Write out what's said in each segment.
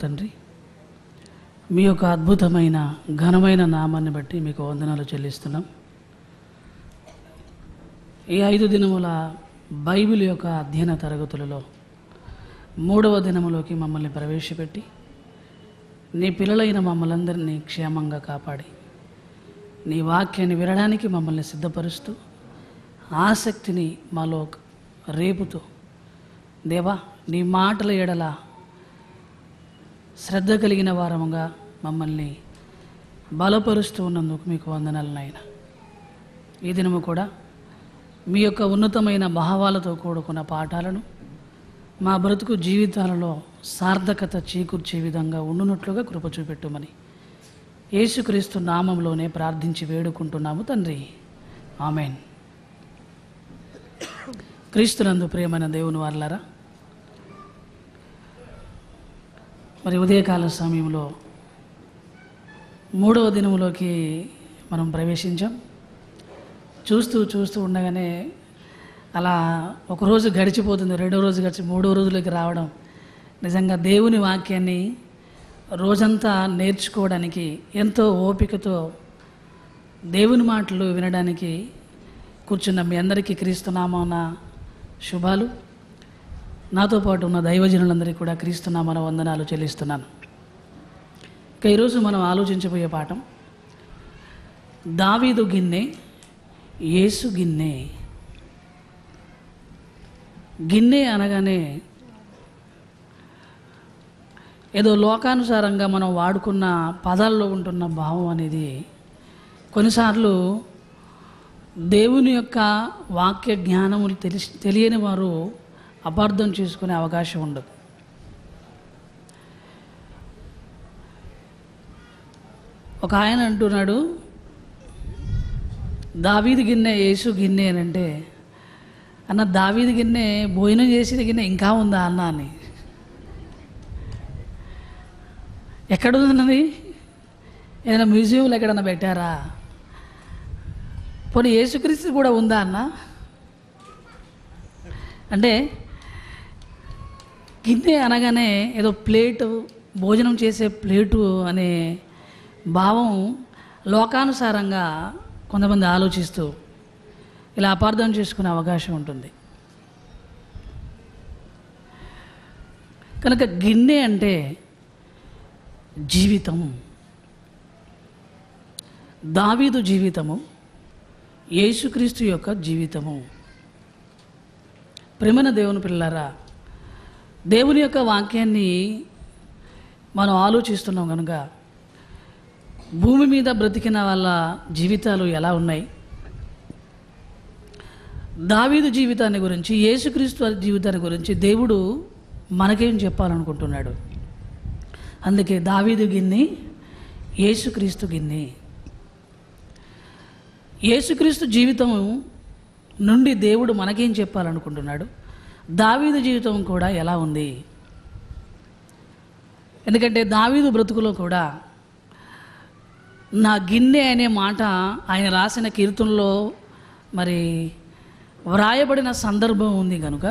తండ్రి మీ యొక్క అద్భుతమైన ఘనమైన నామాన్ని బట్టి మీకు వందనాలు చెల్లిస్తున్నాం ఈ ఐదు దినముల బైబిల్ యొక్క అధ్యయన తరగతులలో మూడవ దినములోకి మమ్మల్ని ప్రవేశపెట్టి నీ పిల్లలైన మమ్మల్ందరినీ క్షేమంగా కాపాడి నీ వాక్యాన్ని వినడానికి మమ్మల్ని సిద్ధపరుస్తూ ఆసక్తిని మాలో రేపుతూ దేవా నీ మాటల ఎడల శ్రద్ధ కలిగిన వారముగా మమ్మల్ని బలపరుస్తూ ఉన్నందుకు మీకు వందనాలు నాయన ఈ దినము కూడా మీ యొక్క ఉన్నతమైన భావాలతో కూడుకున్న పాఠాలను మా బ్రతుకు జీవితాలలో సార్థకత చేకూర్చే విధంగా ఉండునట్లుగా కృప చూపెట్టుమని యేసుక్రీస్తు నామంలోనే ప్రార్థించి వేడుకుంటున్నాము తండ్రి ఆమెన్ క్రీస్తునందు ప్రియమైన దేవుని వారులారా మరి ఉదయకాల సమయంలో మూడవ దినములోకి మనం ప్రవేశించాం చూస్తూ చూస్తూ ఉండగానే అలా ఒక రోజు గడిచిపోతుంది రెండో రోజు గడిచి మూడో రోజులోకి రావడం నిజంగా దేవుని వాక్యాన్ని రోజంతా నేర్చుకోవడానికి ఎంతో ఓపికతో దేవుని మాటలు వినడానికి కూర్చున్న మీ అందరికీ క్రీస్తునామాన శుభాలు నాతో పాటు ఉన్న దైవజనులందరికీ కూడా క్రీస్తునామాన వందనాలు చెల్లిస్తున్నాను ఇక ఈరోజు మనం ఆలోచించబోయే పాఠం దావీదు గిన్నె యేసు గిన్నె గిన్నె అనగానే ఏదో లోకానుసారంగా మనం వాడుకున్న పదాల్లో ఉంటున్న భావం అనేది కొన్నిసార్లు దేవుని యొక్క వాక్య జ్ఞానములు తెలిసి తెలియని వారు అపార్థం చేసుకునే అవకాశం ఉండదు ఒక ఆయన అంటున్నాడు దావీది గిన్నె యేసు గిన్నె అని అంటే అన్న దావీది గిన్నె భోజనం చేసిన గిన్నె ఇంకా ఉందా అన్న అని ఎక్కడ ఉన్నది ఏదైనా మ్యూజియంలో ఎక్కడన్నా పెట్టారా పోనీ యేసుక్రీస్తు కూడా ఉందా అన్న అంటే గిన్నె అనగానే ఏదో ప్లేటు భోజనం చేసే ప్లేటు అనే భావం లోకానుసారంగా కొంతమంది ఆలోచిస్తూ ఇలా అపార్థం చేసుకునే అవకాశం ఉంటుంది కనుక గిన్నె అంటే జీవితం దావీదు జీవితము యేసుక్రీస్తు యొక్క జీవితము ప్రేమన దేవుని పిల్లరా దేవుని యొక్క వాక్యాన్ని మనం ఆలోచిస్తున్నాం కనుక భూమి మీద బ్రతికిన వాళ్ళ జీవితాలు ఎలా ఉన్నాయి దావీదు జీవితాన్ని గురించి యేసుక్రీస్తు వారి జీవితాన్ని గురించి దేవుడు మనకేం చెప్పాలనుకుంటున్నాడు అందుకే దావీదు గిన్నె యేసుక్రీస్తు గిన్నె యేసుక్రీస్తు జీవితం నుండి దేవుడు మనకేం చెప్పాలనుకుంటున్నాడు దావీదు జీవితం కూడా ఎలా ఉంది ఎందుకంటే దావీదు బ్రతుకులో కూడా నా గిన్నె అనే మాట ఆయన రాసిన కీర్తనలో మరి వ్రాయబడిన సందర్భం ఉంది కనుక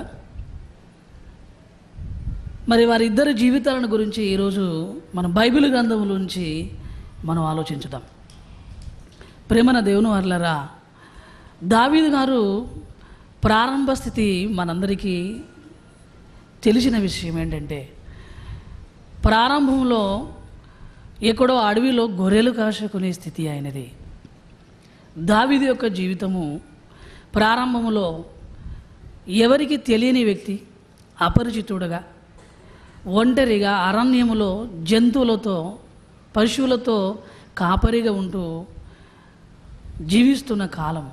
మరి వారిద్దరి జీవితాలను గురించి ఈరోజు మన బైబిల్ గ్రంథంలోంచి మనం ఆలోచించుదాం ప్రేమన దేవుని వర్లరా దావీదు గారు ప్రారంభ స్థితి మనందరికీ తెలిసిన విషయం ఏంటంటే ప్రారంభంలో ఎక్కడో అడవిలో గొర్రెలు కాసుకునే స్థితి ఆయనది దావీదు యొక్క జీవితము ప్రారంభంలో ఎవరికి తెలియని వ్యక్తి అపరిచితుడుగా ఒంటరిగా అరణ్యములో జంతువులతో పశువులతో కాపరిగా ఉంటూ జీవిస్తున్న కాలం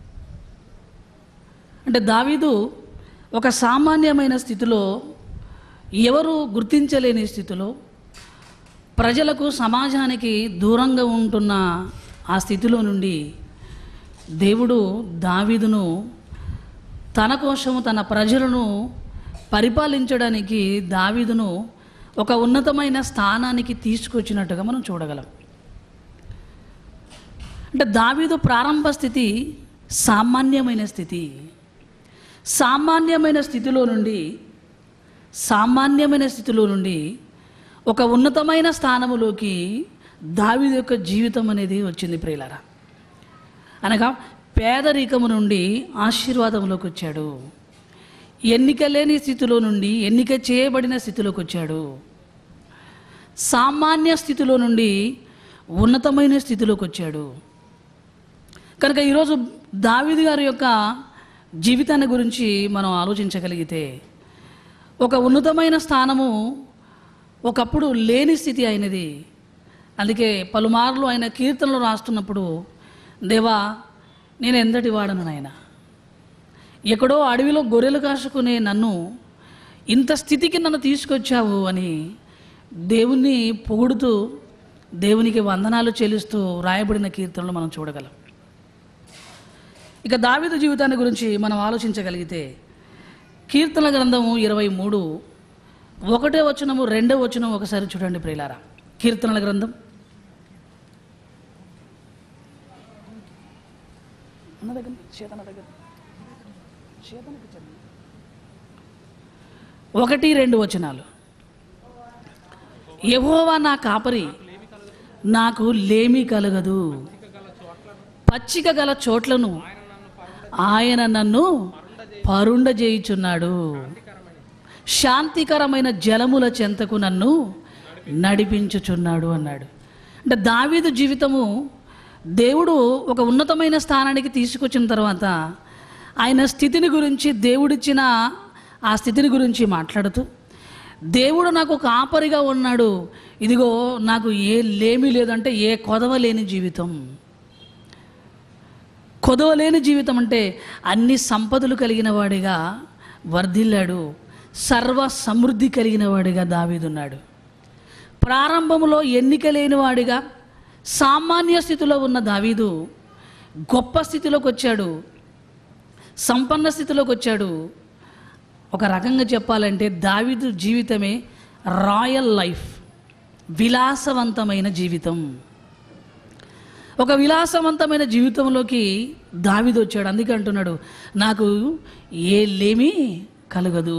అంటే దావీదు ఒక సామాన్యమైన స్థితిలో ఎవరు గుర్తించలేని స్థితిలో ప్రజలకు సమాజానికి దూరంగా ఉంటున్న ఆ స్థితిలో నుండి దేవుడు దావీదును తన కోసము తన ప్రజలను పరిపాలించడానికి దావీదును ఒక ఉన్నతమైన స్థానానికి తీసుకొచ్చినట్టుగా మనం చూడగలం అంటే దావీదు ప్రారంభ స్థితి సామాన్యమైన స్థితి సామాన్యమైన స్థితిలో నుండి సామాన్యమైన స్థితిలో నుండి ఒక ఉన్నతమైన స్థానములోకి దావీదు యొక్క జీవితం అనేది వచ్చింది ప్రియులారా అనగా పేదరికము నుండి ఆశీర్వాదంలోకి వచ్చాడు ఎన్నిక లేని స్థితిలో నుండి ఎన్నిక చేయబడిన స్థితిలోకి వచ్చాడు సామాన్య స్థితిలో నుండి ఉన్నతమైన స్థితిలోకి వచ్చాడు కనుక ఈరోజు దావీదు గారి యొక్క జీవితాన్ని గురించి మనం ఆలోచించగలిగితే ఒక ఉన్నతమైన స్థానము ఒకప్పుడు లేని స్థితి అయినది అందుకే పలుమార్లు ఆయన కీర్తనలు రాస్తున్నప్పుడు దేవా నేను ఎంతటి వాడను నాయన ఎక్కడో అడవిలో గొర్రెలు కాసుకునే నన్ను ఇంత స్థితికి నన్ను తీసుకొచ్చావు అని దేవుణ్ణి పొగుడుతూ దేవునికి వందనాలు చెల్లిస్తూ రాయబడిన కీర్తనలు మనం చూడగలం ఇక దావీదు జీవితాన్ని గురించి మనం ఆలోచించగలిగితే కీర్తన గ్రంథము ఇరవై మూడు ఒకటే వచనము రెండో వచనం ఒకసారి చూడండి ప్రియులారా కీర్తనల గ్రంథం అన్న దగ్గర చేతన దగ్గర చేతనకి చెప్పండి. ఒకటి రెండు వచనాలు యెహోవా నా కాపరి నాకు లేమి కలగదు పచ్చిక గల చోట్లను ఆయన నన్ను పరుండజేయుచున్నాడు శాంతికరమైన జలముల చెంతకు నన్ను నడిపించుచున్నాడు అన్నాడు అంటే దావీదు జీవితము దేవుడు ఒక ఉన్నతమైన స్థానానికి తీసుకొచ్చిన తర్వాత ఆయన స్థితిని గురించి దేవుడిచ్చిన ఆ స్థితిని గురించి మాట్లాడుతూ దేవుడు నాకు ఒక ఆపరిగా ఉన్నాడు ఇదిగో నాకు ఏ లేమి లేదంటే ఏ కొదవ లేని జీవితం కొదవలేని జీవితం అంటే అన్ని సంపదలు కలిగిన వాడిగా వర్ధిల్లాడు సర్వ సమృద్ధి కలిగిన వాడిగా దావీదున్నాడు ప్రారంభంలో ఎన్నిక లేని వాడిగా సామాన్య స్థితిలో ఉన్న దావీదు గొప్ప స్థితిలోకి వచ్చాడు సంపన్న స్థితిలోకి వచ్చాడు ఒక రకంగా చెప్పాలంటే దావీదు జీవితమే రాయల్ లైఫ్ విలాసవంతమైన జీవితం ఒక విలాసవంతమైన జీవితంలోకి దావిది వచ్చాడు అందుకే అంటున్నాడు నాకు ఏ లేమి కలగదు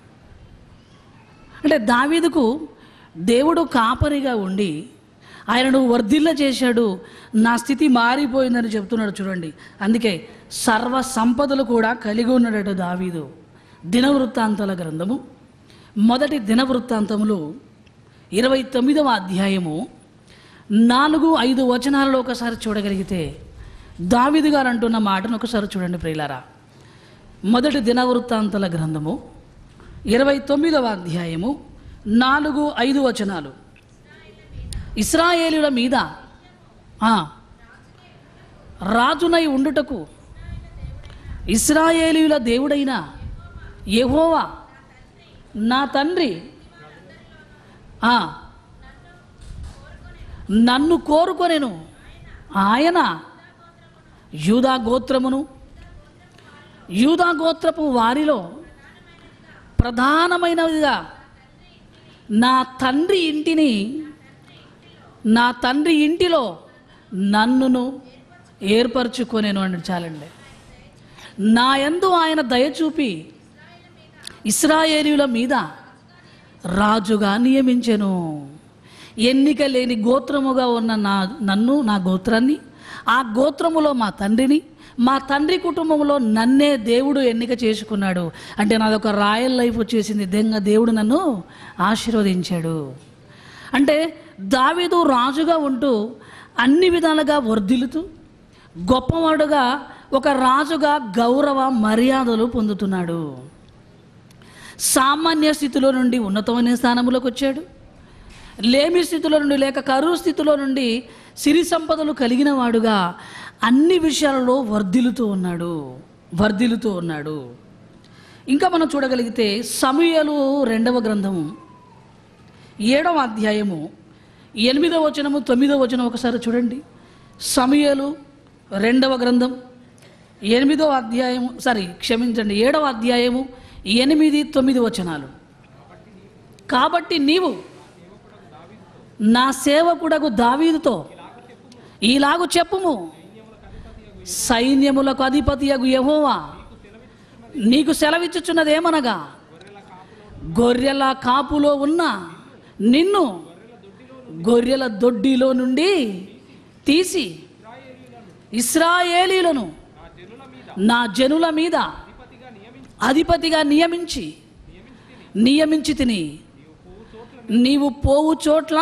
అంటే దావీదుకు దేవుడు కాపరిగా ఉండి ఆయనను వర్ధిల్ల చేశాడు నా స్థితి మారిపోయిందని చెప్తున్నాడు చూడండి అందుకే సర్వ సంపదలు కూడా కలిగి ఉన్నాడట దావీదు దినవృత్తాంతాల గ్రంథము మొదటి దినవృత్తాంతములు ఇరవై తొమ్మిదవ అధ్యాయము నాలుగు ఐదు వచనాలలో ఒకసారి చూడగలిగితే దావిదు గారు అంటున్న మాటను ఒకసారి చూడండి ప్రియులారా మొదటి దినవృత్తాంతాల గ్రంథము ఇరవై తొమ్మిదవ అధ్యాయము నాలుగు ఐదు వచనాలు ఇస్రాయేలుల మీద ఆ, రాజునై ఉండుటకు ఇస్రాయేలీయుల దేవుడైన యెహోవా నా తండ్రి ఆ, నన్ను కోరుకొనెను ఆయన యూదా గోత్రమును యూదా గోత్రపు వారిలో ప్రధానమైనదిగా నా తండ్రి ఇంటిని నా తండ్రి ఇంటిలో నన్నును ఏర్పరచుకొనేను అని చాలండి నా యందు ఆయన దయచూపి ఇస్రాయేలీయుల మీద రాజుగా నియమించెను ఎన్నిక లేని గోత్రముగా ఉన్న నా నన్ను నా గోత్రాన్ని ఆ గోత్రములో మా తండ్రిని మా తండ్రి కుటుంబంలో నన్నే దేవుడు ఎన్నిక చేసుకున్నాడు అంటే నాదొక రాయల్ లైఫ్ వచ్చేసింది దెంగ దేవుడు నన్ను ఆశీర్వదించాడు అంటే దావీదు రాజుగా ఉంటూ అన్ని విధాలుగా వర్ధిల్లుతూ గొప్పవాడుగా ఒక రాజుగా గౌరవ మర్యాదలు పొందుతున్నాడు సామాన్య స్థితిలో నుండి ఉన్నతమైన స్థానంలోకి వచ్చాడు లేమి స్థితిలో నుండి లేక కరువు స్థితిలో నుండి సిరి సంపదలు కలిగిన వాడుగా అన్ని విషయాలలో వర్ధిల్లుతూ ఉన్నాడు వర్ధిల్లుతూ ఉన్నాడు ఇంకా మనం చూడగలిగితే సమూయలు రెండవ గ్రంథము ఏడవ అధ్యాయము ఎనిమిదవ వచనము తొమ్మిదవ వచనం ఒకసారి చూడండి సమూయలు రెండవ గ్రంథం ఎనిమిదవ అధ్యాయము సారీ క్షమించండి ఏడవ అధ్యాయము ఎనిమిది తొమ్మిది వచనాలు కాబట్టి నీవు నా సేవకుడకు దావీదుతో ఈలాగు చెప్పుము సైన్యములకు అధిపతి అగు యహోవా నీకు సెలవిచ్చుచున్నదేమనగా గొర్రెల కాపులో ఉన్న నిన్ను గొర్రెల దొడ్డిలో నుండి తీసి ఇస్రాయేలీలను నా జనుల మీద అధిపతిగా నియమించి నియమించి తిని నీవు పోవు చోట్ల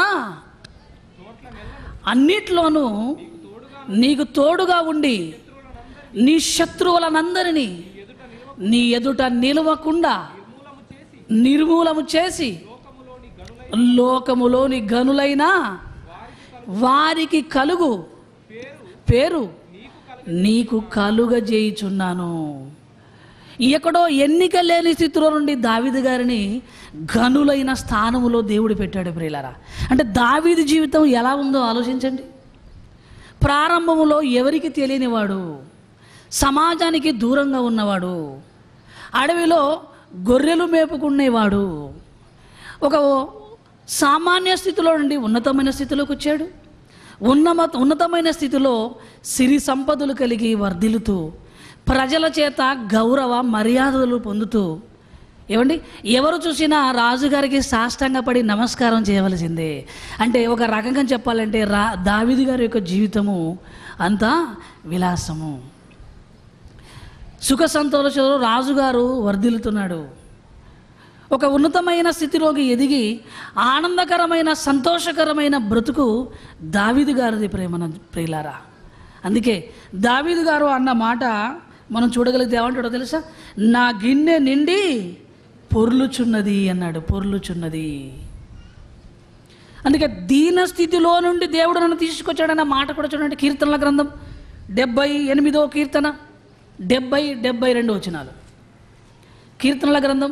అన్నిట్లోనూ నీకు తోడుగా ఉండి నీ శత్రువులనందరినీ నీ ఎదుట నిలవకుండా నిర్మూలము చేసి లోకములోని గనులైన వారికి కలుగు పేరు నీకు కలుగజేయుచున్నాను ఎక్కడో ఎన్నిక లేని స్థితిలో నుండి దావీదు గారిని గనులైన స్థానములో దేవుడు పెట్టాడు ప్రియులారా అంటే దావీదు జీవితం ఎలా ఉందో ఆలోచించండి ప్రారంభములో ఎవరికి తెలియనివాడు సమాజానికి దూరంగా ఉన్నవాడు అడవిలో గొర్రెలు మేపుకునేవాడు ఒక సామాన్య స్థితిలో నుండి ఉన్నతమైన స్థితిలోకి వచ్చాడు ఉన్నమ ఉన్నతమైన స్థితిలో సిరి సంపదలు కలిగి వర్ధిల్లుతూ ప్రజల చేత గౌరవ మర్యాదలు పొందుతూ ఏమండి ఎవరు చూసినా రాజుగారికి సాష్టంగపడి నమస్కారం చేయవలసిందే అంటే ఒక రకంగా చెప్పాలంటే రా దావిది గారి యొక్క జీవితము అంతా విలాసము సుఖ సంతోషంలో రాజుగారు వర్ధిల్లుతున్నాడు ఒక ఉన్నతమైన స్థితిలోకి ఎదిగి ఆనందకరమైన సంతోషకరమైన బ్రతుకు దావీదు గారిది ప్రేమన ప్రియులారా అందుకే దావీదు గారు అన్న మాట మనం చూడగలిగితే ఏమంటాడో తెలుసా నా గిన్నె నిండి పొర్లుచున్నది అన్నాడు పొర్లుచున్నది అందుకే దీన స్థితిలో నుండి దేవుడు నన్ను తీసుకొచ్చాడన్న మాట కూడా చూడండి కీర్తనల గ్రంథం డెబ్బై ఎనిమిదో కీర్తన డెబ్బై డెబ్బై రెండు వచనాలు కీర్తనల గ్రంథం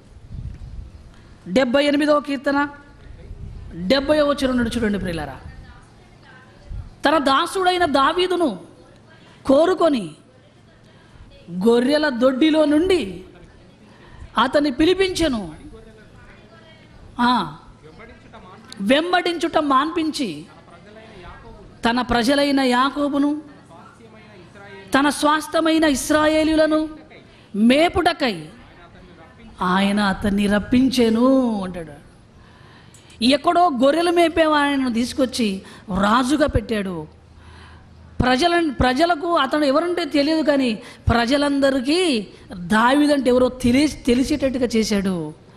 డెబ్బై ఎనిమిదవ కీర్తన డెబ్బై వచనం నుండి చూడండి ప్రియులారా తన దాసుడైన దావీదును కోరుకొని గొర్రెల దొడ్డిలో నుండి అతన్ని పిలిపించెను ఆ, వెంబడించుట మాన్పించి తన ప్రజలైన యాకోబును తన స్వాస్థమైన ఇస్రాయేలీలను మేపుటకై ఆయన అతన్ని రప్పించాను అంటాడు ఎక్కడో గొర్రెలు మేపేవా ఆయనను తీసుకొచ్చి రాజుగా పెట్టాడు ప్రజల ప్రజలకు అతను ఎవరంటే తెలియదు కానీ ప్రజలందరికీ దావిదంటే ఎవరో తెలియ తెలిసేటట్టుగా చేశాడు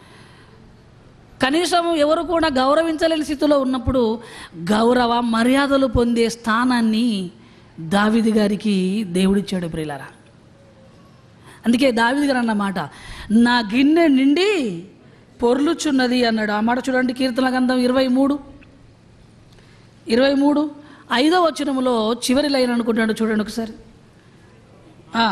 కనీసం ఎవరు కూడా గౌరవించలేని స్థితిలో ఉన్నప్పుడు గౌరవ మర్యాదలు పొందే స్థానాన్ని దావిది గారికి దేవుడిచ్చాడు ప్రియులారా అందుకే దావిది గారు అన్నమాట నా గిన్నె నిండి పొర్లుచున్నది అన్నాడు ఆ మాట చూడండి కీర్తన గంధం ఇరవై మూడు ఇరవై మూడు ఐదో వచనములో చివరి లైన్ అనుకుంటాడు చూడండి ఒకసారి ఆ.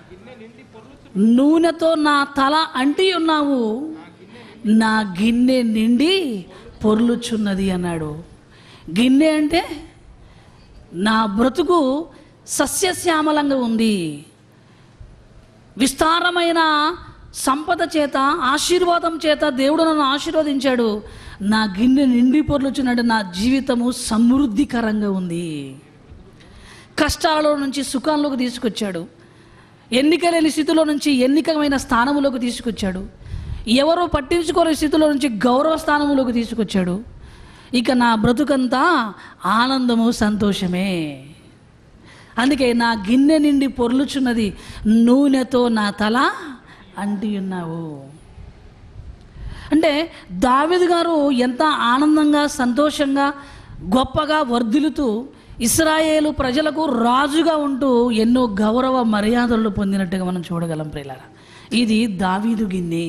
నూనెతో నా తల అంటి ఉన్నావు నా గిన్నె నిండి పొర్లుచున్నది అన్నాడు గిన్నె అంటే నా బ్రతుకు సస్యశ్యామలంగా ఉంది విస్తారమైన సంపద చేత ఆశీర్వాదం చేత దేవుడు నన్ను ఆశీర్వదించాడు నా గిన్నె నిండి పొర్లుచున్నాడు నా జీవితము సమృద్ధికరంగా ఉంది కష్టాలలో నుంచి సుఖాల్లోకి తీసుకొచ్చాడు ఎన్నిక లేని స్థితిలో నుంచి ఎన్నికమైన స్థానంలోకి తీసుకొచ్చాడు ఎవరో పట్టించుకోని స్థితిలో నుంచి గౌరవ స్థానంలోకి తీసుకొచ్చాడు ఇక నా బ్రతుకంతా ఆనందము సంతోషమే అందుకే నా గిన్నె నిండి పొర్లుచున్నది నూనెతో నా తల అంటి ఉన్నావు అంటే దావిద్ గారు ఎంత ఆనందంగా సంతోషంగా గొప్పగా వర్ధిల్లుతూ ఇస్రాయేలు ప్రజలకు రాజుగా ఉంటూ ఎన్నో గౌరవ మర్యాదలు పొందినట్టుగా మనం చూడగలం ప్రియులారా ఇది దావీదు గిన్నె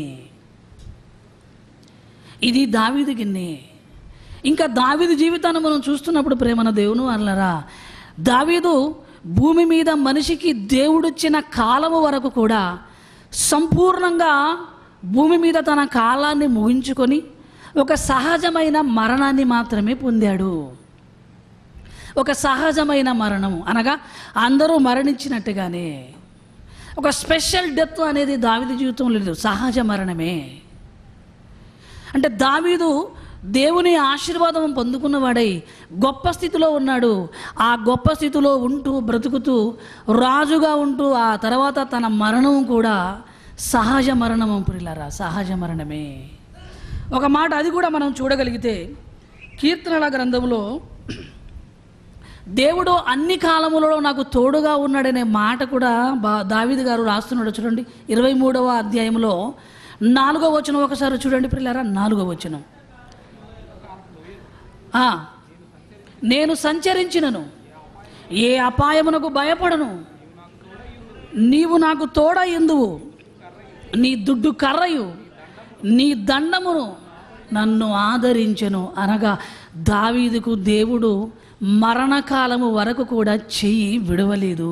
ఇది దావీదు గిన్నె ఇంకా దావీదు జీవితాన్ని మనం చూస్తున్నప్పుడు ప్రేమన దేవును అన్నరా దావీదు భూమి మీద మనిషికి దేవుడిచ్చిన కాలము వరకు కూడా సంపూర్ణంగా భూమి మీద తన కాలాన్ని ముగించుకొని ఒక సహజమైన మరణాన్ని మాత్రమే పొందాడు ఒక సహజమైన మరణం అనగా అందరూ మరణించినట్టుగానే ఒక స్పెషల్ డెత్ అనేది దావీదు జీవితంలో లేదు సహజ మరణమే అంటే దావీదు దేవుని ఆశీర్వాదం పొందుకున్నవాడై గొప్ప స్థితిలో ఉన్నాడు ఆ గొప్ప స్థితిలో ఉంటూ బ్రతుకుతూ రాజుగా ఉంటూ ఆ తర్వాత తన మరణం కూడా సహజ మరణము పురిలారా సహజ మరణమే ఒక మాట అది కూడా మనం చూడగలిగితే కీర్తనల గ్రంథంలో దేవుడు అన్ని కాలములలో నాకు తోడుగా ఉన్నాడనే మాట కూడా బా దావీదు గారు రాస్తున్నాడు చూడండి ఇరవై మూడవ అధ్యాయంలో నాలుగో వచనం ఒకసారి చూడండి పిల్లరా నాలుగో వచనం ఆ, నేను సంచరించినను ఏ అపాయమునకు భయపడను నీవు నాకు తోడ ఎందువు నీ దుడ్డు కర్రయు నీ దండమును నన్ను ఆదరించెను అనగా దావీదుకు దేవుడు మరణకాలము వరకు కూడా చెయ్యి విడవలేదు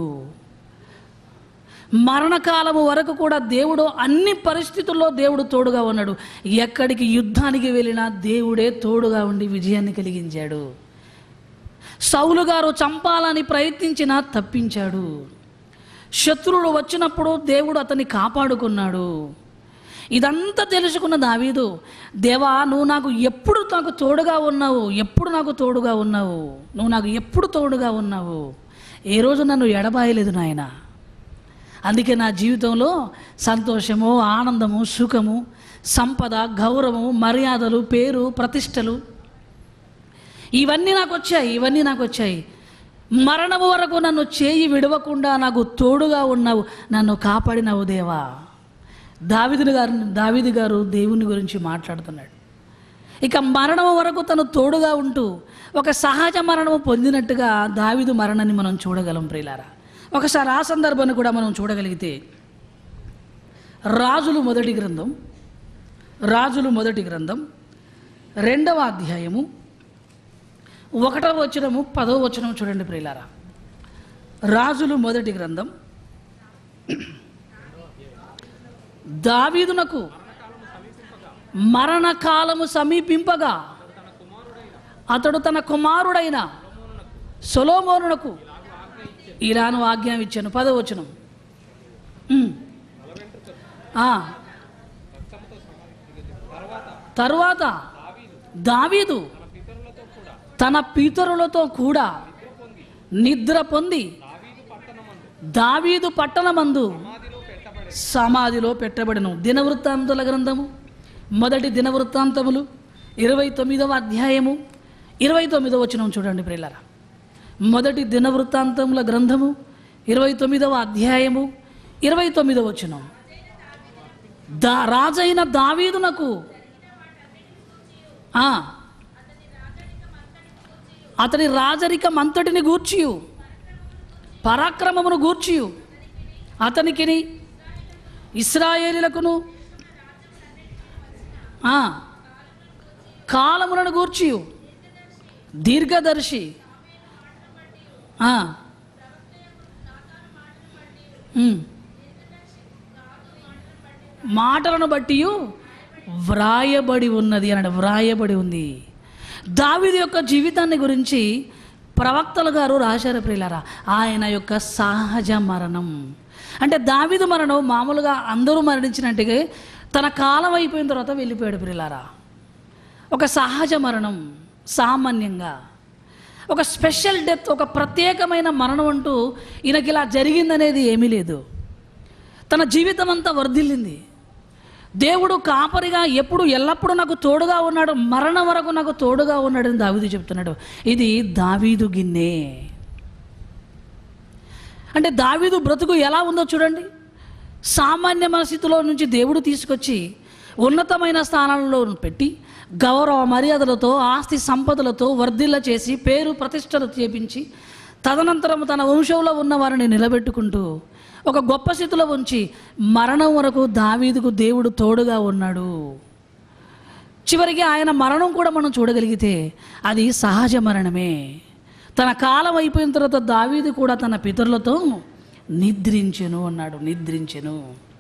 మరణకాలము వరకు కూడా దేవుడు అన్ని పరిస్థితుల్లో దేవుడు తోడుగా ఉన్నాడు ఎక్కడికి యుద్ధానికి వెళ్ళినా దేవుడే తోడుగా ఉండి విజయాన్ని కలిగించాడు సౌలు గారు చంపాలని ప్రయత్నించినా తప్పించాడు శత్రువులు వచ్చినప్పుడు దేవుడు అతన్ని కాపాడుకున్నాడు ఇదంతా తెలుసుకున్న దావీదు దేవా నువ్వు నాకు ఎప్పుడు నాకు తోడుగా ఉన్నావు ఎప్పుడు నాకు తోడుగా ఉన్నావు నువ్వు నాకు ఎప్పుడు తోడుగా ఉన్నావు ఏ రోజు నన్ను ఎడబాయలేదు నాయనా అందుకే నా జీవితంలో సంతోషము ఆనందము సుఖము సంపద గౌరవము మర్యాదలు పేరు ప్రతిష్టలు ఇవన్నీ నాకు వచ్చాయి ఇవన్నీ నాకు వచ్చాయి మరణము వరకు నన్ను చేయి విడవకుండా నాకు తోడుగా ఉన్నావు నన్ను కాపాడినవు దేవా దావిదుని గారు దావిది గారు దేవుని గురించి మాట్లాడుతున్నాడు ఇక మరణము వరకు తను తోడుగా ఉంటూ ఒక సహజ మరణము పొందినట్టుగా దావిదు మరణాన్ని మనం చూడగలం ప్రియులారా ఒకసారి ఆ సందర్భాన్ని కూడా మనం చూడగలిగితే రాజులు మొదటి గ్రంథం రాజులు మొదటి గ్రంథం రెండవ అధ్యాయము ఒకటవ వచనము పదవ వచనం చూడండి ప్రియులారా రాజులు మొదటి గ్రంథం దావీదునకు మరణకాలము సమీపింపగా అతడు తన కుమారుడైన సొలోమోనునకు ఇలాను ఆజ్ఞ ఇచ్చాను పదవచనం ఉమ్. ఆ. తరువాత దావీదు తన పితరులతో కూడా నిద్ర పొంది దావీదు పట్టణమందు సమాధిలో పెట్టబడను దినవృత్తాంతుల గ్రంథము మొదటి దినవృత్తాంతములు ఇరవై తొమ్మిదవ అధ్యాయము ఇరవై తొమ్మిదవ వచనం చూడండి ప్రియులారా మొదటి దినవృత్తాంతముల గ్రంథము ఇరవై తొమ్మిదవ అధ్యాయము ఇరవై తొమ్మిదవ వచనం దా రాజైన దావీదునకు ఆ, అతని రాజరికం అంతటిని గూర్చియు పరాక్రమమును గూర్చియు అతనికిని ఇస్రాయేలీలకును ఆ, కాలములను గూర్చియు దీర్ఘదర్శి ఆ, ఉమ్. మాటలను బట్టి వ్రాయబడి ఉన్నది అన్నాడు వ్రాయబడి ఉంది దావీదు యొక్క జీవితాన్ని గురించి ప్రవక్తలు గారు రాశారు ప్రియులారా ఆయన యొక్క సహజ మరణం అంటే దావీదు మరణం మామూలుగా అందరూ మరణించినట్టుగా తన కాలం అయిపోయిన తర్వాత వెళ్ళిపోయాడు ప్రియులారా ఒక సహజ మరణం సామాన్యంగా ఒక స్పెషల్ డెత్ ఒక ప్రత్యేకమైన మరణం అంటూ ఈయనకి ఇలా జరిగిందనేది ఏమీ లేదు తన జీవితం అంతా వర్ధిల్లింది దేవుడు కాపరిగా ఎప్పుడు ఎల్లప్పుడూ నాకు తోడుగా ఉన్నాడు మరణం వరకు నాకు తోడుగా ఉన్నాడని దావీదు చెప్తున్నాడు ఇది దావీదు గిన్నె అంటే దావీదు బ్రతుకు ఎలా ఉందో చూడండి సామాన్య స్థితిలో నుంచి దేవుడు తీసుకొచ్చి ఉన్నతమైన స్థానాలలో పెట్టి గౌరవ మర్యాదలతో ఆస్తి సంపదలతో వర్ధిల్ల చేసి పేరు ప్రతిష్టలు చేపించి తదనంతరం తన వంశంలో ఉన్న వారిని నిలబెట్టుకుంటూ ఒక గొప్ప స్థితిలో ఉంచి మరణం వరకు దావీదుకు దేవుడు తోడుగా ఉన్నాడు చివరికి ఆయన మరణం కూడా మనం చూడగలిగితే అది సహజ మరణమే తన కాలం అయిపోయిన తర్వాత దావీదు కూడా తన పితరులతో నిద్రించెను అన్నాడు నిద్రించెను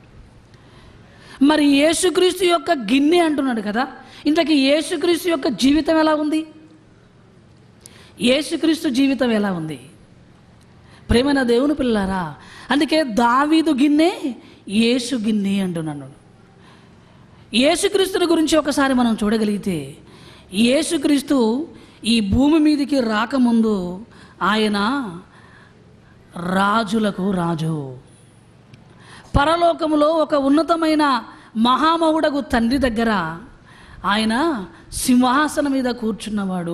మరి యేసుక్రీస్తు యొక్క గిన్నె అంటున్నాడు కదా ఇంతకీ యేసుక్రీస్తు యొక్క జీవితం ఎలా ఉంది యేసుక్రీస్తు జీవితం ఎలా ఉంది ప్రేమైన దేవుని పిల్లారా అందుకే దావీదు గిన్నె యేసు గిన్నె అంటున్నాను యేసుక్రీస్తుని గురించి ఒకసారి మనం చూడగలిగితే యేసుక్రీస్తు ఈ భూమి మీదకి రాకముందు ఆయన రాజులకు రాజు పరలోకములో ఒక ఉన్నతమైన మహామహుడకు తండ్రి దగ్గర ఆయన సింహాసనం మీద కూర్చున్నవాడు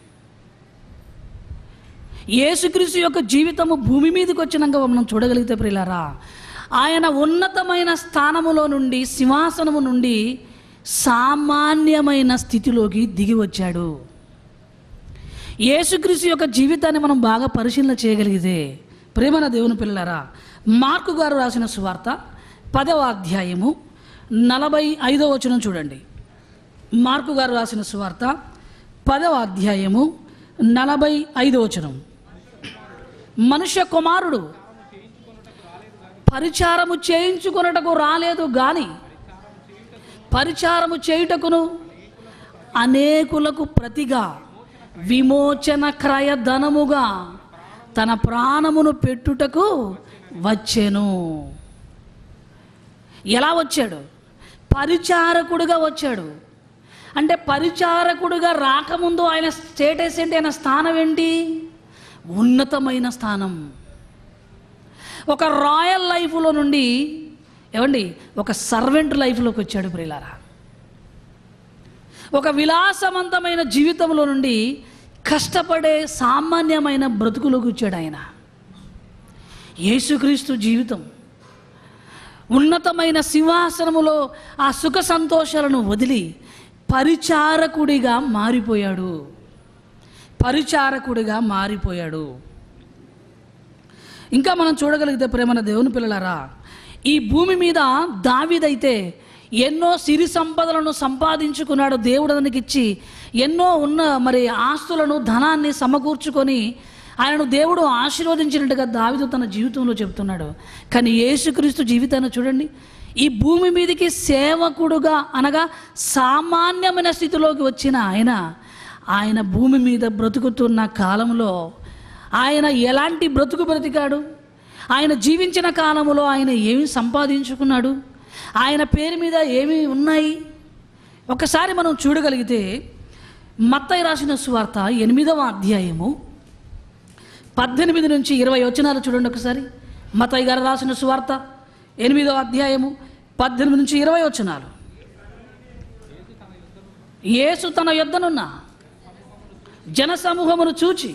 యేసుక్రీస్తు యొక్క జీవితము భూమి మీదకి వచ్చినాక మనం చూడగలిగితే ప్రియులారా ఆయన ఉన్నతమైన స్థానములో నుండి సింహాసనము నుండి సామాన్యమైన స్థితిలోకి దిగి వచ్చాడు యేసుక్రీస్తు యొక్క జీవితాన్ని మనం బాగా పరిశీలన చేయగలిగితే ప్రేమన దేవుని పిల్లలారా మార్కు గారు రాసిన సువార్త పదవ అధ్యాయము నలభై ఐదవ వచనం చూడండి మార్కు గారు రాసిన సువార్త పదవ అధ్యాయము నలభై ఐదవ వచనం మనుష్య కుమారుడు పరిచారము చేయించుకొనుటకు రాలేదు గాని పరిచారము చేయుటకును అనేకులకు ప్రతిగా విమోచన క్రయ ధనముగా తన ప్రాణమును పెట్టుటకు వచ్చెను ఎలా వచ్చాడు పరిచారకుడుగా వచ్చాడు అంటే పరిచారకుడుగా రాకముందు ఆయన స్టేటస్ ఏంటి ఆయన స్థానం ఏంటి ఉన్నతమైన స్థానం ఒక రాయల్ లైఫ్లో నుండి ఏమండి ఒక సర్వెంట్ లైఫ్లోకి వచ్చాడు ప్రియులారా ఒక విలాసవంతమైన జీవితంలో నుండి కష్టపడే సామాన్యమైన బ్రతుకులోకి వచ్చాడు ఆయన యేసుక్రీస్తు జీవితం ఉన్నతమైన సింహాసనములో ఆ సుఖ సంతోషాలను వదిలి పరిచారకుడిగా మారిపోయాడు పరిచారకుడిగా మారిపోయాడు ఇంకా మనం చూడగలిగితే ప్రేమన దేవుని పిల్లలారా ఈ భూమి మీద దావిదైతే ఎన్నో సిరి సంపదలను సంపాదించుకున్నాడు దేవుడు అతనికి ఇచ్చి ఎన్నో ఉన్న మరి ఆస్తులను ధనాన్ని సమకూర్చుకొని ఆయనను దేవుడు ఆశీర్వదించినట్టుగా దావిదు తన జీవితంలో చెబుతున్నాడు కానీ యేసుక్రీస్తు జీవితాన్ని చూడండి ఈ భూమి మీదకి సేవకుడుగా అనగా సామాన్యమైన స్థితిలోకి వచ్చిన ఆయన ఆయన భూమి మీద బ్రతుకుతున్న కాలంలో ఆయన ఎలాంటి బ్రతుకు బ్రతికాడు ఆయన జీవించిన కాలంలో ఆయన ఏమి సంపాదించుకున్నాడు ఆయన పేరు మీద ఏమి ఉన్నాయి ఒకసారి మనం చూడగలిగితే మత్తయి రాసిన సువార్త ఎనిమిదవ అధ్యాయము పద్దెనిమిది నుంచి ఇరవై వచనాలు చూడండి ఒకసారి మతయ్య గారు రాసిన సువార్త ఎనిమిదవ అధ్యాయము పద్దెనిమిది నుంచి ఇరవై వచనాలు యేసు తన యొద్దనున్న జనసమూహమును చూచి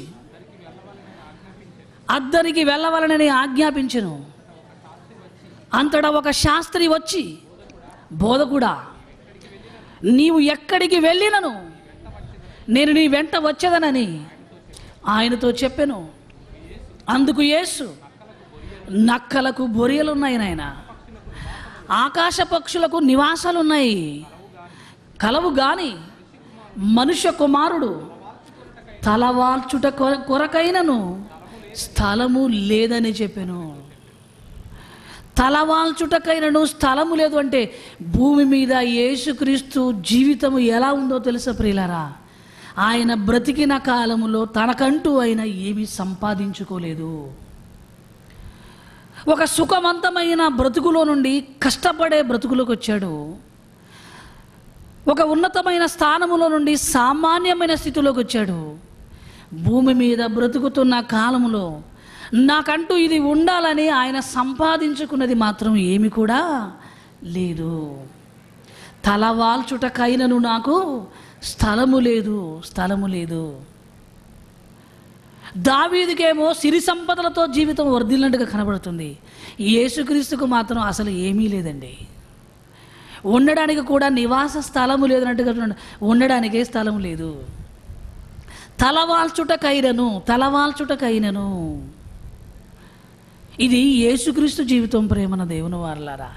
అద్దరికి వెళ్ళవలనని ఆజ్ఞాపించెను అంతటా ఒక శాస్త్రి వచ్చి బోధకుడా నీవు ఎక్కడికి వెళ్ళినను నేను నీ వెంట వచ్చేదనని ఆయనతో చెప్పెను అందుకు యేసు నక్కలకు బొరియలున్నాయి నాయన ఆకాశ పక్షులకు నివాసాలున్నాయి కలవు గాని మనుష్య కుమారుడు తలవాల్చుట కొర- కొరకైనను స్థలము లేదని చెప్పాను తలవాల్చుటకైనను స్థలము లేదు అంటే భూమి మీద యేసుక్రీస్తు జీవితము ఎలా ఉందో తెలుసా ప్రియులారా ఆయన బ్రతికిన కాలములో తనకంటూ ఆయన ఏమీ సంపాదించుకోలేదు ఒక సుఖవంతమైన బ్రతుకులో నుండి కష్టపడే బ్రతుకులోకి వచ్చాడు ఒక ఉన్నతమైన స్థానములో నుండి సామాన్యమైన స్థితిలోకి వచ్చాడు భూమి మీద బ్రతుకుతున్న కాలములో నాకంటూ ఇది ఉండాలని ఆయన సంపాదించుకున్నది మాత్రం ఏమి కూడా లేదు తలవాల్చుటకైనను నాకు స్థలము లేదు స్థలము లేదు దావీదుకేమో సిరి సంపదలతో జీవితం వర్ధిల్లినట్టుగా కనబడుతుంది యేసుక్రీస్తుకు మాత్రం అసలు ఏమీ లేదండి ఉండడానికి కూడా నివాస స్థలము లేదన్నట్టుగా చూడండి ఉండడానికే స్థలం లేదు తలవాల్చుటకైనను తలవాల్చుటకైనను ఇది యేసుక్రీస్తు జీవితం ప్రేమన దేవుని వారలారా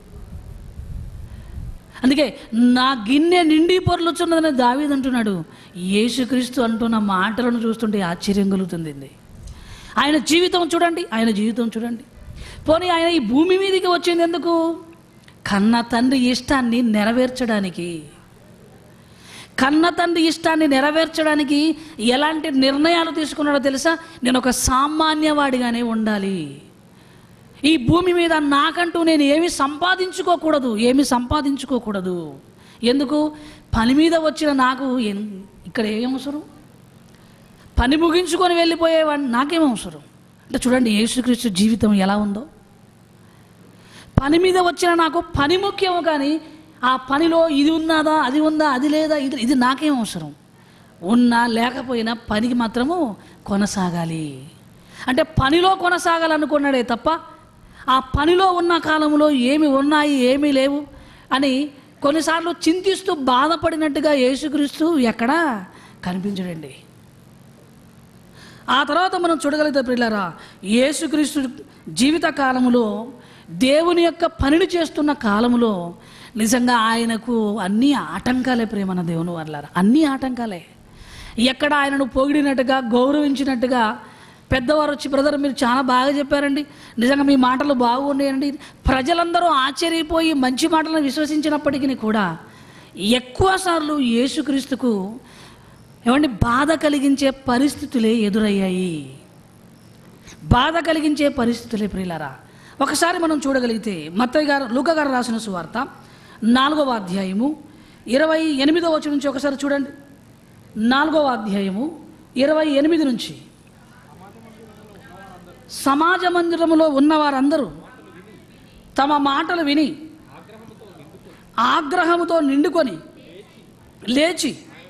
అందుకే నా గిన్నె నిండి పొరలుచున్నదని దావీదు అంటున్నాడు యేసుక్రీస్తు అంటున్న మాటలను చూస్తుంటే ఆశ్చర్యం కలుగుతుంది ఆయన జీవితం చూడండి ఆయన జీవితం చూడండి పోనీ ఆయన ఈ భూమి మీదకి వచ్చింది ఎందుకు కన్న తండ్రి ఇష్టాన్ని నెరవేర్చడానికి కన్న తండ్రి ఇష్టాన్ని నెరవేర్చడానికి ఎలాంటి నిర్ణయాలు తీసుకున్నాడో తెలుసా నేను ఒక సామాన్యవాడిగానే ఉండాలి ఈ భూమి మీద నాకంటూ నేను ఏమి సంపాదించుకోకూడదు ఏమి సంపాదించుకోకూడదు ఎందుకు పని మీద వచ్చిన నాకు ఎన్- ఇక్కడ ఏం అవసరం పని ముగించుకొని వెళ్ళిపోయేవాడిని నాకేం అవసరం అంటే చూడండి యేసుక్రీస్తు జీవితం ఎలా ఉందో పని మీద వచ్చిన నాకు పని ముఖ్యము కానీ ఆ పనిలో ఇది ఉన్నదా అది ఉందా అది లేదా ఇది ఇది నాకేం అవసరం ఉన్నా లేకపోయినా పనికి మాత్రము కొనసాగాలి అంటే పనిలో కొనసాగాలనుకున్నాడే తప్ప ఆ పనిలో ఉన్న కాలంలో ఏమి ఉన్నాయి ఏమీ లేవు అని కొన్నిసార్లు చింతిస్తూ బాధపడినట్టుగా యేసుక్రీస్తు ఎక్కడా కనిపించడండి ఆ తర్వాత మనం చూడగలిగితే పిల్లరా యేసుక్రీస్తు జీవిత కాలములో దేవుని యొక్క పనిని చేస్తున్న కాలములో నిజంగా ఆయనకు అన్ని ఆటంకాలే ప్రేమన దేవుని వాళ్ళారా అన్ని ఆటంకాలే ఎక్కడ ఆయనను పొగిడినట్టుగా గౌరవించినట్టుగా పెద్దవారు వచ్చి బ్రదర్ మీరు చాలా బాగా చెప్పారండి నిజంగా మీ మాటలు బాగున్నాయండి ప్రజలందరూ ఆశ్చర్యపోయి మంచి మాటలను విశ్వసించినప్పటికీ కూడా ఎక్కువ సార్లు యేసుక్రీస్తుకు ఏమండి బాధ కలిగించే పరిస్థితులే ఎదురయ్యాయి బాధ కలిగించే పరిస్థితులే ప్రియులారా ఒకసారి మనం చూడగలిగితే మత్తయ్య గారు లూక గారు రాసిన సువార్త నాలుగవ అధ్యాయము ఇరవై ఎనిమిదో వచ్చి నుంచి ఒకసారి చూడండి నాలుగవ అధ్యాయము ఇరవై ఎనిమిది నుంచి సమాజ మందిరములో ఉన్నవారందరూ తమ మాటలు విని ఆగ్రహముతో నిండుకొని లేచి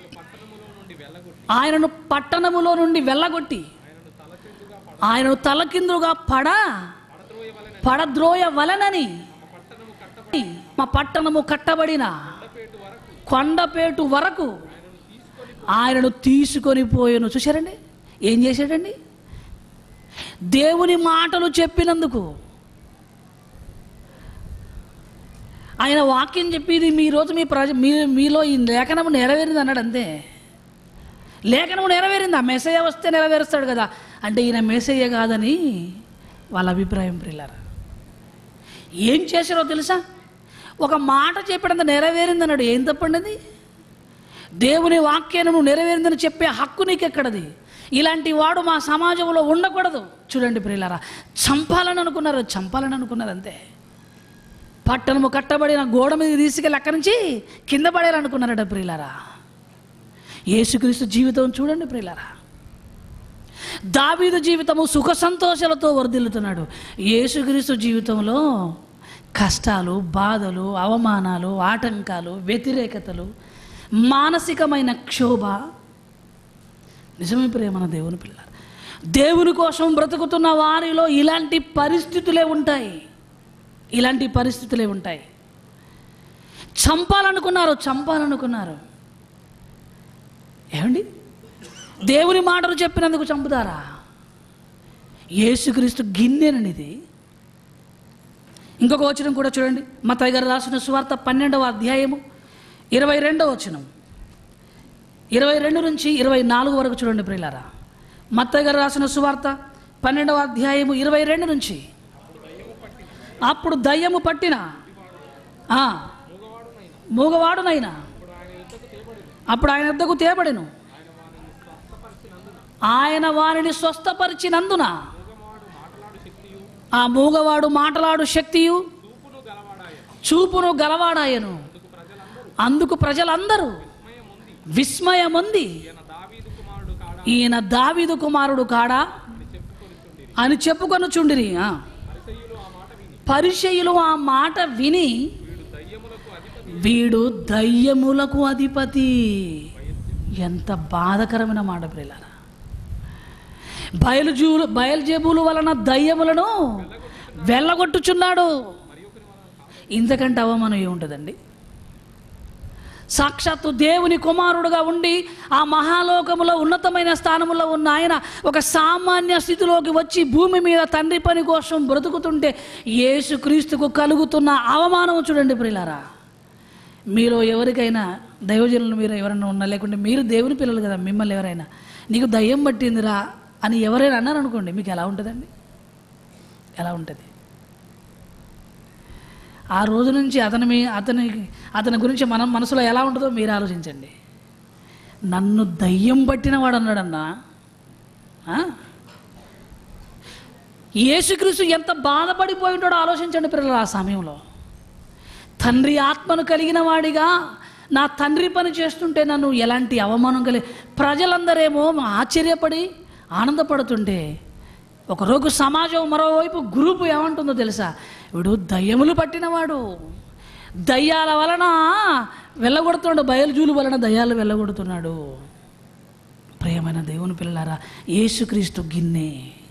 ఆయనను పట్టణములో నుండి వెళ్ళగొట్టి ఆయనను తలకిందుగా పడ పడద్రోయ వలనని మా పట్టణము కట్టబడిన కొండపేటు వరకు ఆయనను తీసుకొని పోయాను చూశారండి ఏం చేశాడండి దేవుని మాటలు చెప్పినందుకు ఆయన వాక్యం చెప్పేది మీ రోజు మీ ప్రజ మీ మీలో ఈ లేఖనము నెరవేరింది అన్నాడు అంతే లేఖనము నెరవేరింది ఆ మెసేజ్ వస్తే నెరవేరుస్తాడు కదా అంటే ఈయన మెసేజ్ కాదని వాళ్ళ అభిప్రాయం ప్రిల్లారా ఏం చేశారో తెలుసా ఒక మాట చెప్పడంత నెరవేరింది అన్నాడు ఏం తప్పండి అది దేవుని వాక్యాన్ని నెరవేరిందని చెప్పే హక్కు నీకెక్కడది ఇలాంటి వాడు మా సమాజంలో ఉండకూడదు చూడండి ప్రియులారా చంపాలని అనుకున్నారు చంపాలని అనుకున్నారు అంతే పట్టణము కట్టబడిన గోడ మీద తీసుకెళ్ళి అక్కడి నుంచి కింద పడేయాలనుకున్నారట ప్రియులారా యేసుక్రీస్తు జీవితం చూడండి ప్రియులారా దావీదు జీవితము సుఖ సంతోషాలతో వర్ధిల్లుతున్నాడు యేసుక్రీస్తు జీవితంలో కష్టాలు బాధలు అవమానాలు ఆటంకాలు వ్యతిరేకతలు మానసికమైన క్షోభ నిజమే ప్రేమన దేవుని పిల్లలు దేవుని కోసం బ్రతుకుతున్న వారిలో ఇలాంటి పరిస్థితులే ఉంటాయి ఇలాంటి పరిస్థితులే ఉంటాయి చంపాలనుకున్నారు చంపాలనుకున్నారు ఏమండి దేవుని మాటలు చెప్పినందుకు చంపుతారా యేసుక్రీస్తు గిన్నెననిది ఇంకొక వచనం కూడా చూడండి మత్తయ్య గారు రాసిన సువార్త పన్నెండవ అధ్యాయము ఇరవై రెండవ వచనం ఇరవై రెండు నుంచి ఇరవై నాలుగు వరకు చూడండి ప్రియులారా మత్తయ్య గారు రాసిన సువార్త పన్నెండవ అధ్యాయము ఇరవై రెండు నుంచి అప్పుడు దయ్యము పట్టిన ఆ, మూగవాడునైనా అప్పుడు ఆయన వద్దకు తేబడెను ఆయన వారిని స్వస్థపరిచినందున ఆ మూగవాడు మాటలాడు శక్తియు చూపును గలవాడాయను అందుకు ప్రజలందరూ విస్మయముంది ఈయన దావీదు కుమారుడు కాడా అని చెప్పుకొని చుండిరి ఆ. పరిచయులు ఆ మాట విని వీడు దయ్యములకు అధిపతి ఎంత బాధకరమైన మాట ప్రియులారా బయలుజూలు బయలుజేబుల వలన దయ్యములను వెళ్ళగొట్టుచున్నాడు ఇంతకంటే అవమానం ఏముంటుందండి సాక్షాత్తు దేవుని కుమారుడుగా ఉండి ఆ మహాలోకములో ఉన్నతమైన స్థానములో ఉన్న ఆయన ఒక సామాన్య స్థితిలోకి వచ్చి భూమి మీద తండ్రి పని కోసం బ్రతుకుతుంటే యేసుక్రీస్తుకు కలుగుతున్న అవమానం చూడండి ప్రియులారా మీలో ఎవరికైనా దైవజనులు మీరు ఎవరైనా ఉన్నా లేకుంటే మీరు దేవుని పిల్లలు కదా మిమ్మల్ని ఎవరైనా నీకు దయ్యం పట్టిందిరా అని ఎవరైనా అన్నారనుకోండి మీకు ఎలా ఉంటుందండి ఎలా ఉంటుంది ఆ రోజు నుంచి అతని మీ అతని అతని గురించి మనం మనసులో ఎలా ఉంటుందో మీరు ఆలోచించండి నన్ను దయ్యం పట్టినవాడు అన్నాడన్నా ఆ? యేసుక్రీస్తు ఎంత బాధపడిపోయి ఉంటాడో ఆలోచించండి పిల్లలు ఆ సమయంలో తండ్రి ఆత్మను కలిగిన వాడిగా నా తండ్రి పని చేస్తుంటే నన్ను ఎలాంటి అవమానం కలిగి ప్రజలందరేమో ఆశ్చర్యపడి ఆనందపడుతుంటే ఒకరోజు సమాజం మరోవైపు గ్రూపు ఏమంటుందో తెలుసా వీడు దయ్యములు పట్టినవాడు దయ్యాల వలన వెళ్ళగొడుతున్నాడు బయలుజూలు వలన దయ్యాలు వెళ్ళగొడుతున్నాడు ప్రియమైన దేవుని పిల్లలారా యేసుక్రీస్తు గిన్నె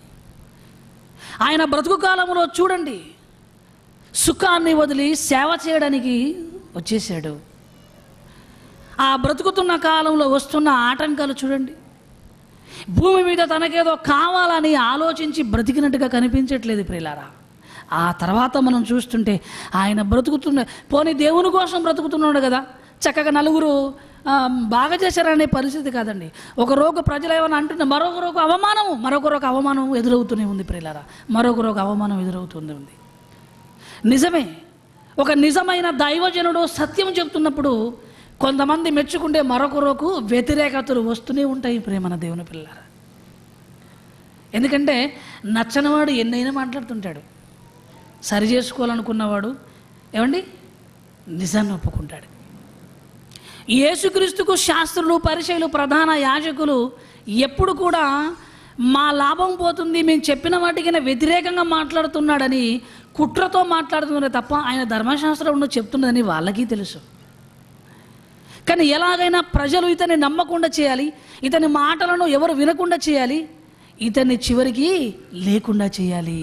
ఆయన బ్రతుకు కాలంలో చూడండి సుఖాన్ని వదిలి సేవ చేయడానికి వచ్చేసాడు ఆ బ్రతుకుతున్న కాలంలో వస్తున్న ఆటంకాలు చూడండి భూమి మీద తనకేదో కావాలని ఆలోచించి బ్రతికినట్టుగా కనిపించట్లేదు ప్రియులారా ఆ తర్వాత మనం చూస్తుంటే ఆయన బ్రతుకుతున్న పోనీ దేవుని కోసం బ్రతుకుతున్నాడు కదా చక్కగా నలుగురు ఆ, బాగా చేశారనే పరిస్థితి కాదండి ఒక రోజు ప్రజలు ఏమైనా అంటుంటే మరొక రోజు అవమానం మరొక రోజు అవమానం ఎదురవుతూనే ఉంది ప్రియులారా మరొక రోజు అవమానం ఎదురవుతూనే ఉంది నిజమే ఒక నిజమైన దైవజనుడు సత్యం చెప్తున్నప్పుడు కొంతమంది మెచ్చుకుంటే మరొకరకు వ్యతిరేకతలు వస్తూనే ఉంటాయి ప్రేమన దేవుని పిల్లరా ఎందుకంటే నచ్చనివాడు ఎన్నైనా మాట్లాడుతుంటాడు సరి చేసుకోవాలనుకున్నవాడు ఏమండి నిజాన్ని ఒప్పుకుంటాడు యేసుక్రీస్తుకు శాస్త్రులు పరిచయులు ప్రధాన యాజకులు ఎప్పుడు కూడా మా లాభం పోతుంది మేము చెప్పిన వాటికి వ్యతిరేకంగా మాట్లాడుతున్నాడని కుట్రతో మాట్లాడుతున్నారే తప్ప ఆయన ధర్మశాస్త్రంలో చెప్తున్నదని వాళ్ళకి తెలుసు కానీ ఎలాగైనా ప్రజలు ఇతన్ని నమ్మకుండా చేయాలి ఇతని మాటలను ఎవరు వినకుండా చేయాలి ఇతన్ని చివరికి లేకుండా చేయాలి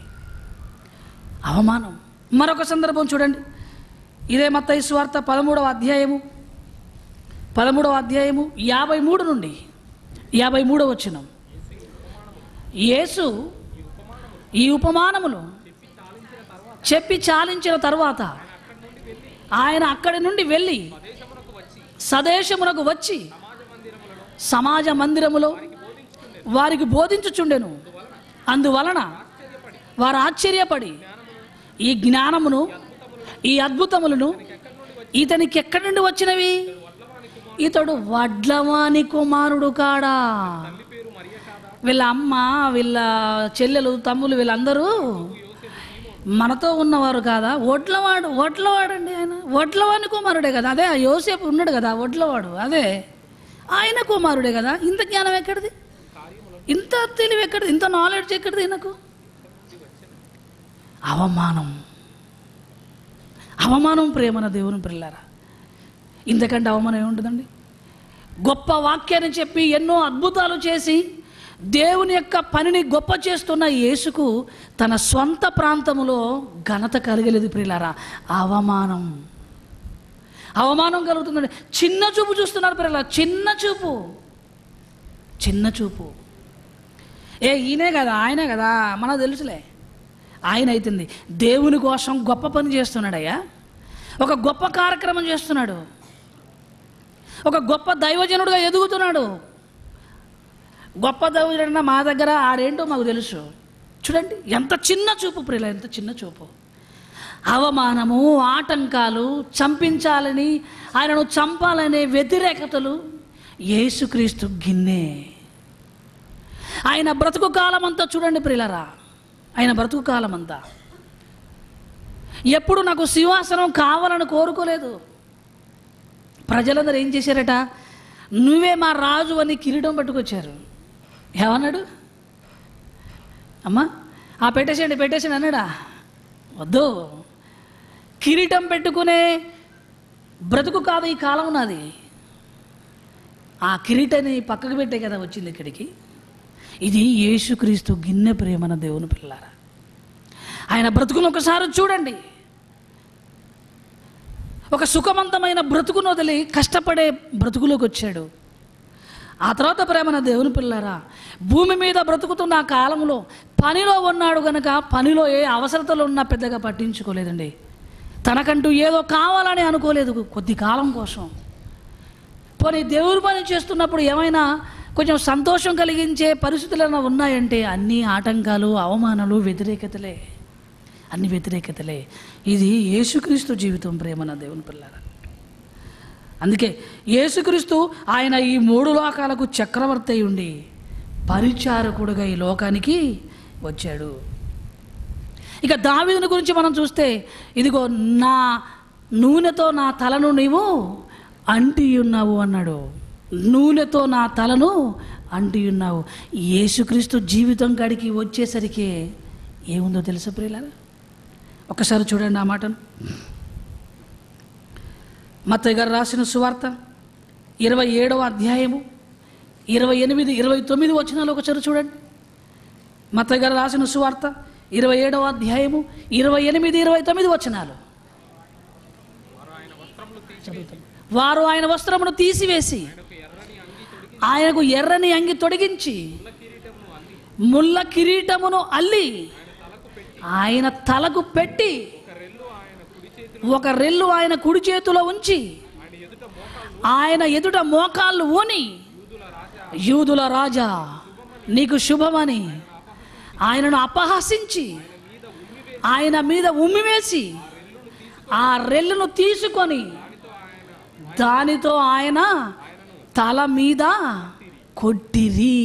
అవమానం మరొక సందర్భం చూడండి ఇదే మత్తయి స్వార్థ పదమూడవ అధ్యాయము పదమూడవ అధ్యాయము యాభై మూడు నుండి యాభై మూడవ వచ్చిన యేసు ఈ ఉపమానములు చెప్పి చాలించిన తరువాత ఆయన అక్కడి నుండి వెళ్ళి సదేశమునకు వచ్చి సమాజ మందిరములో వారికి బోధించుచుండెను అందువలన వారు ఆశ్చర్యపడి ఈ జ్ఞానమును ఈ అద్భుతములను ఇతనికి ఎక్కడి నుండి వచ్చినవి ఇతడు వడ్లవాని కుమారుడు కాడా వీళ్ళ అమ్మ వీళ్ళ చెల్లెలు తమ్ములు వీళ్ళందరూ మనతో ఉన్నవారు కాదా ఒడ్లవాడు ఒడ్లవాడండి ఆయన ఒడ్లవాని కుమారుడే కదా అదే ఆ యోసేపు ఉన్నాడు కదా ఒడ్లవాడు అదే ఆయన కుమారుడే కదా ఇంత జ్ఞానం ఎక్కడిది ఇంత తెలివి ఎక్కడిది ఇంత నాలెడ్జ్ ఎక్కడిది ఈయనకు అవమానం అవమానం ప్రేమన దేవుని పిల్లారా ఇంతకంటే అవమానం ఏముంటుందండి గొప్ప వాక్యాన్ని చెప్పి ఎన్నో అద్భుతాలు చేసి దేవుని యొక్క పనిని గొప్ప చేస్తున్న యేసుకు తన స్వంత ప్రాంతములో ఘనత కలగలేదు ప్రియులారా అవమానం అవమానం కలుగుతుందండి చిన్న చూపు చూస్తున్నారు ప్రియుల చిన్న చూపు చిన్న చూపు ఏ ఈయనే కదా ఆయనే కదా మనకు తెలుసులే ఆయన అవుతుంది దేవుని కోసం గొప్ప పని చేస్తున్నాడయ్యా ఒక గొప్ప కార్యక్రమం చేస్తున్నాడు ఒక గొప్ప దైవజనుడుగా ఎదుగుతున్నాడు గొప్ప దైవజనుడు మా దగ్గర ఆడేంటో మాకు తెలుసు చూడండి ఎంత చిన్న చూపు ప్రియుల ఎంత చిన్న చూపు అవమానము ఆటంకాలు చంపించాలని ఆయనను చంపాలనే వ్యతిరేకతలు యేసుక్రీస్తు గిన్నె ఆయన బ్రతుకు కాలం అంతా చూడండి ప్రియులరా ఆయన బ్రతుకు కాలం అంతా ఎప్పుడు నాకు సింహాసనం కావాలని కోరుకోలేదు ప్రజలందరూ ఏం చేశారట నువ్వే మా రాజు అని కిరీటం పట్టుకొచ్చారు ఏమన్నాడు అమ్మా ఆ పెట్టేసేయండి పెట్టేసేయండి అన్నాడా వద్దు కిరీటం పెట్టుకునే బ్రతుకు కాదు ఈ కాలం నాది ఆ కిరీటాన్ని పక్కకు పెట్టే కదా వచ్చింది ఇక్కడికి ఇది యేసుక్రీస్తు గిన్నె ప్రేమన దేవుని పిల్లారా ఆయన బ్రతుకును ఒకసారి చూడండి ఒక సుఖవంతమైన బ్రతుకును వదిలి కష్టపడే బ్రతుకులోకి వచ్చాడు ఆ తర్వాత ప్రేమన దేవుని పిల్లారా భూమి మీద బ్రతుకుతున్న ఆ కాలంలో పనిలో ఉన్నాడు గనక పనిలో ఏ అవసరతలు ఉన్నా పెద్దగా పట్టించుకోలేదండి తనకంటూ ఏదో కావాలని అనుకోలేదు కొద్ది కాలం కోసం పోనీ దేవుడి పని చేస్తున్నప్పుడు ఏమైనా కొంచెం సంతోషం కలిగించే పరిస్థితులు ఏమైనా ఉన్నాయంటే అన్ని ఆటంకాలు అవమానాలు వ్యతిరేకతలే అన్ని వ్యతిరేకతలే ఇది యేసుక్రీస్తు జీవితం ప్రేమన దేవుని పిల్లరా అందుకే యేసుక్రీస్తు ఆయన ఈ మూడు లోకాలకు చక్రవర్తి అయి ఉండి పరిచారకుడుగా ఈ లోకానికి వచ్చాడు ఇక దావీదుని గురించి మనం చూస్తే ఇదిగో నా నూనెతో నా తలను నీవు అంటి ఉన్నావు అన్నాడు నూనెతో నా తలను అంటి ఉన్నావు యేసుక్రీస్తు జీవితం కాడికి వచ్చేసరికి ఏముందో తెలుసా ప్రియులారా ఒక్కసారి చూడండి ఆ మాటను మత్తయ్య గారు రాసిన సువార్త ఇరవై ఏడవ అధ్యాయము ఇరవై ఎనిమిది ఇరవై తొమ్మిది వచనాలు ఒకసారి చూడండి మత్తయ్య గారు రాసిన సువార్త ఇరవై ఏడవ అధ్యాయము ఇరవై ఎనిమిది ఇరవై తొమ్మిది వచనాలు చదువుతాం. వారు ఆయన వస్త్రమును తీసివేసి ఆయనకు ఎర్రని అంగి తొడిగించి ముళ్ళ కిరీటమును అల్లి ఆయన తలకు పెట్టి ఒక రెల్లు ఆయన కుడి చేతిలో ఉంచి ఆయన ఎదుట మోకాళ్ళు ఊని యూదుల రాజా నీకు శుభమని ఆయనను అపహసించి ఆయన మీద ఉమ్మివేసి ఆ రెల్లును తీసుకొని దానితో ఆయన తల మీద కొట్టిరి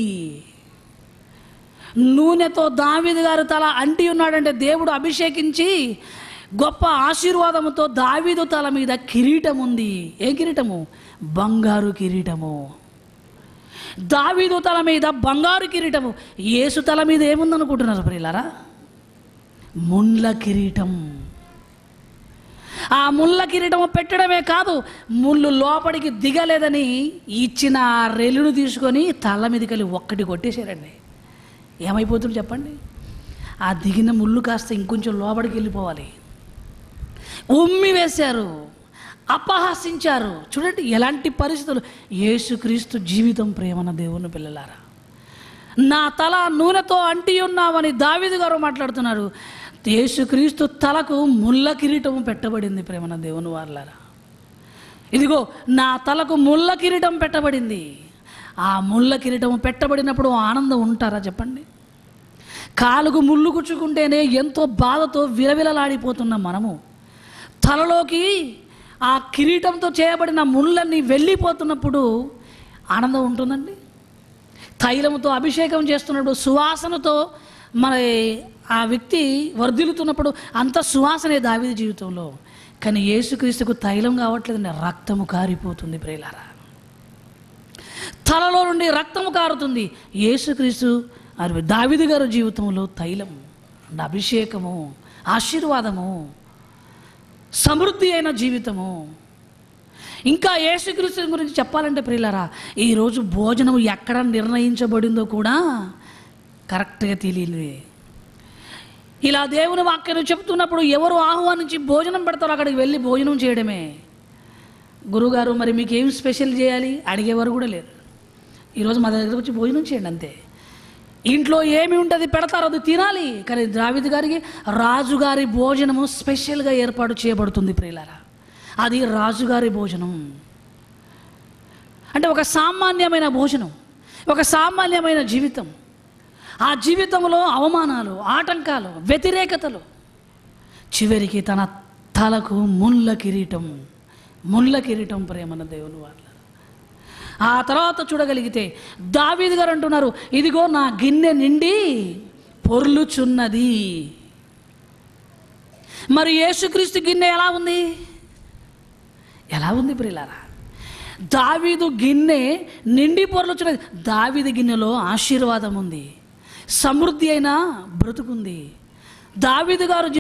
నూనెతో దావీదు గారు తల అంటి ఉన్నాడంటే దేవుడు అభిషేకించి గొప్ప ఆశీర్వాదముతో దావీదు తల మీద కిరీటం ఉంది ఏ కిరీటము బంగారు కిరీటము దావీదు తల మీద బంగారు కిరీటము యేసు తల మీద ఏముందనుకుంటున్నారు ప్రియులారా ముండ్ల కిరీటం ఆ ముళ్ళ కిరీటము పెట్టడమే కాదు ముళ్ళు లోపలికి దిగలేదని ఇచ్చిన ఆ రెల్లును తీసుకొని తల మీదకి ఒక్కటి కొట్టేశారండి ఏమైపోతుంది చెప్పండి ఆ దిగిన ముళ్ళు కాస్త ఇంకొంచెం లోపలికి వెళ్ళిపోవాలి ఉమ్మి వేశారు అపహాసించారు చూడండి ఎలాంటి పరిస్థితులు యేసుక్రీస్తు జీవితం ప్రేమన దేవుని పిల్లలారా నా తల నూనెతో అంటి ఉన్నామని దావీదు గారు మాట్లాడుతున్నారు యేసుక్రీస్తు తలకు ముళ్ళ కిరీటం పెట్టబడింది ప్రేమన దేవుని వాళ్ళారా ఇదిగో నా తలకు ముళ్ళ కిరీటం పెట్టబడింది ఆ ముళ్ళ కిరీటం పెట్టబడినప్పుడు ఆనందం ఉంటారా చెప్పండి కాలుకు ముళ్ళు కుచ్చుకుంటేనే ఎంతో బాధతో విలవిలలాడిపోతున్న మనము తలలోకి ఆ కిరీటంతో చేయబడిన ముళ్ళన్నీ వెళ్ళిపోతున్నప్పుడు ఆనందం ఉంటుందండి తైలముతో అభిషేకం చేస్తున్నప్పుడు సువాసనతో మన ఆ వ్యక్తి వర్ధిల్లుతున్నప్పుడు అంత సువాసనే దావిది జీవితంలో కానీ యేసుక్రీస్తుకు తైలం కావట్లేదండి రక్తము కారిపోతుంది ప్రేలారా తలలో నుండి రక్తము కారుతుంది యేసుక్రీస్తు అది దావిది గారి జీవితంలో తైలం అంటే అభిషేకము ఆశీర్వాదము సమృద్ధి అయిన జీవితము ఇంకా యేసుక్రీస్తు గురించి చెప్పాలంటే ప్రియులరా ఈరోజు భోజనం ఎక్కడ నిర్ణయించబడిందో కూడా కరెక్ట్గా తెలియలే ఇలా దేవుని వాక్యం చెప్తున్నప్పుడు ఎవరు ఆహ్వానించి భోజనం పెడతారో అక్కడికి వెళ్ళి భోజనం చేయడమే గురుగారు మరి మీకు ఏం స్పెషల్ చేయాలి అడిగేవారు కూడా లేరు ఈరోజు మా దగ్గరకు వచ్చి భోజనం చేయండి అంతే ఇంట్లో ఏమి ఉంటుంది పెడతారో అది తినాలి కానీ ద్రావిద్ గారికి రాజుగారి భోజనము స్పెషల్గా ఏర్పాటు చేయబడుతుంది ప్రియులారా అది రాజుగారి భోజనం అంటే ఒక సామాన్యమైన భోజనం ఒక సామాన్యమైన జీవితం ఆ జీవితంలో అవమానాలు ఆటంకాలు వ్యతిరేకతలు చివరికి తన తలకు ముళ్ళ కిరీటం ముళ్ళ కిరీటం ప్రేమన దేవుని వాళ్ళ ఆ తర్వాత చూడగలిగితే దావీదు గారు అంటున్నారు ఇదిగో నా గిన్నె నిండి పొర్లుచున్నది మరి యేసుక్రీస్తు గిన్నె ఎలా ఉంది ఎలా ఉంది ప్రియులారా దావీదు గిన్నె నిండి పొరలుచున్నది దావీదు గిన్నెలో ఆశీర్వాదం ఉంది సమృద్ధి అయిన బ్రతుకుంది దావీదు గారు